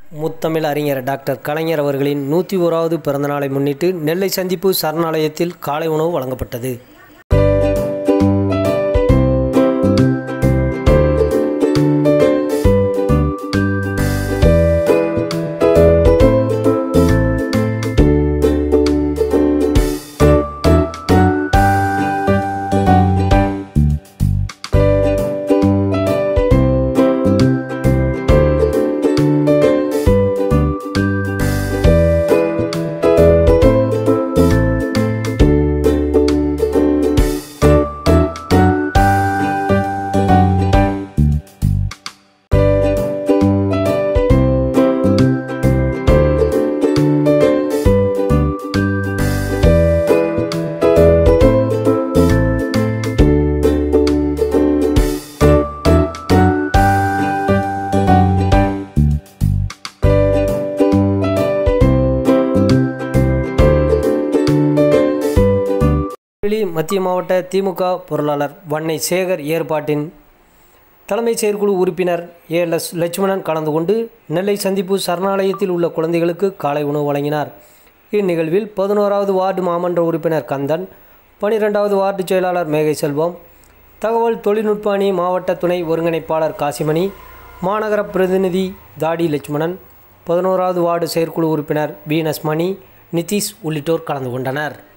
முத்தமிழ் அறிஞர் டாக்டர் கலைஞர் அவர்களின் நூற்றி ஓராவது பிறந்தநாளை முன்னிட்டு நெல்லை சந்திப்பு சரணாலயத்தில் காலை உணவு வழங்கப்பட்டது வெளி மத்திய மாவட்ட திமுக பொருளாளர் வன்னை சேகர் ஏற்பாட்டின் தலைமைச் செயற்குழு உறுப்பினர் ஏ எஸ் லட்சுமணன் கலந்து கொண்டு நெல்லை சந்திப்பு சரணாலயத்தில் உள்ள குழந்தைகளுக்கு காலை உணவு வழங்கினார் இந்நிகழ்வில் பதினோராவது வார்டு மாமன்ற உறுப்பினர் கந்தன் பனிரெண்டாவது வார்டு செயலாளர் மேகை செல்வம் தகவல் தொழில்நுட்ப அணி மாவட்ட துணை ஒருங்கிணைப்பாளர் காசிமணி மாநகர பிரதிநிதி தாடி லட்சுமணன் பதினோராவது வார்டு செயற்குழு உறுப்பினர் வீனஸ் மணி நிதிஷ் உள்ளிட்டோர் கலந்து கொண்டனர்